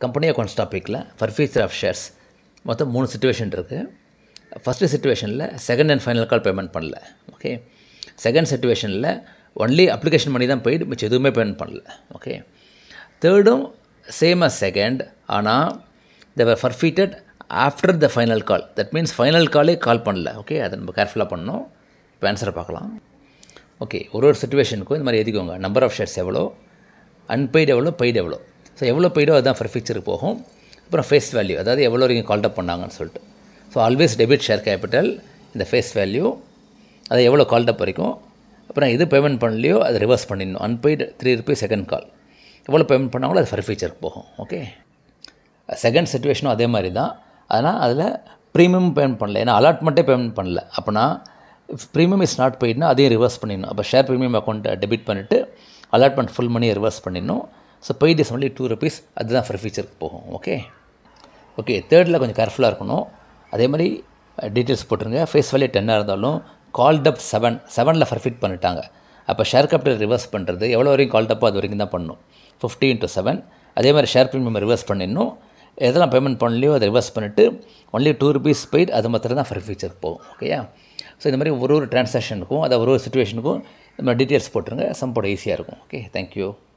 company accounts டாப்பிக்கில் ஃபர்ஃபீச்சர் of shares மொத்தம் மூணு சுச்சுவேஷன் இருக்குது ஃபஸ்ட்டு சுச்சுவேஷனில் second and final call payment பண்ணல ஓகே செகண்ட் சுச்சுவேஷனில் ஒன்லி அப்ளிகேஷன் பண்ணி தான் போயிட்டு மிச்சம் எதுவுமே பேமெண்ட் பண்ணல ஓகே தேர்டும் சேம் அஸ் செகண்ட் ஆனால் they are forfeited after the final call that means final காலே கால் பண்ணல ஓகே அதை நம்ம கேர்ஃபுல்லாக பண்ணணும் இப்போ ஆன்சரை பார்க்கலாம் ஓகே ஒரு ஒரு சுச்சுவேஷனுக்கும் இந்த மாதிரி எழுதிக்கோங்க நம்பர் ஆஃப் ஷேர்ஸ் எவ்வளோ அன்பெய்டு எவ்வளோ பெய்டு எவ்வளோ ஸோ எவ்வளோ பெய்டோ அதுதான் ஃபர் ஃபீச்சருக்கு போகும் அப்புறம் ஃபேஸ் வேல்யூ அதாவது எவ்வளோ வரைக்கும் கால்ட் அப் பண்ணாங்கன்னு சொல்லிட்டு so always debit share capital இந்த ஃபேஸ் வேல்யூ அதை எவ்வளோ கால்ட் அப் வரைக்கும் அப்புறம் எது பேமெண்ட் பண்ணலையோ அதை ரிவர்ஸ் பண்ணிடணும் unpaid three rupees second call எவ்வளோ பேமெண்ட் பண்ணாங்களோ அது ஃபர் ஃபீச்சருக்கு போகும் ஓகே செகண்ட் சுச்சுவேஷனும் அதே மாதிரி தான் ஆனால் அதில் ப்ரீமியம் பேமெண்ட் பண்ணல ஏன்னா அலாட்மெண்ட்டே பேமெண்ட் பண்ணல அப்போனா ப்ரீமியம் இஸ் நாட் பெய்ட்னா அதையும் ரிவர்ஸ் பண்ணிடணும் அப்போ ஷேர் ப்ரீமியம் அக்கௌண்ட்டை டெபிட் பண்ணிவிட்டு அலாட்மெண்ட் ஃபுல் மணியை ரிவர்ஸ் பண்ணிடணும் so paid is only two rupees அதுதான் ஃபார் ஃபீச்சருக்கு போகும் ஓகே ஓகே தேர்டில் கொஞ்சம் கேர்ஃபுல்லாக இருக்கணும் அதே மாதிரி டீட்டெயில்ஸ் போட்டுருங்க ஃபேஸ் வேல்யூ டென்னாக இருந்தாலும் கால்ட் அப் செவன் செவனில் ஃபர்ஃபிட் பண்ணிட்டாங்க அப்போ ஷேர் கேபிட்டல் ரிவர்ஸ் பண்ணுறது எவ்வளோ வரைக்கும் கால்ட் அப்போ அது வரைக்கும் தான் பண்ணணும் ஃபிஃப்டி இன்ட்டு செவன் அதே மாதிரி ஷேர் ப்ரீமியம் ரிவர்ஸ் பண்ணிடணும் எதெல்லாம் பேமெண்ட் பண்ணலையோ அதை ரிவர்ஸ் பண்ணிவிட்டு ஒன்லி டூ ருபீஸ் பெய்ட் அது மாத்திரம் தான் ஃபர் ஃபீச்சருக்கு போகும் ஓகேயா ஸோ இந்த மாதிரி ஒரு ஒரு டிரான்சாக்ஷனுக்கும் அதை ஒரு ஒரு சுச்சுவேஷனுக்கும் இந்த மாதிரி டீட்டெயில்ஸ் போட்டுருங்க சம் போட ஈஸியாக இருக்கும் ஓகே தேங்க்யூ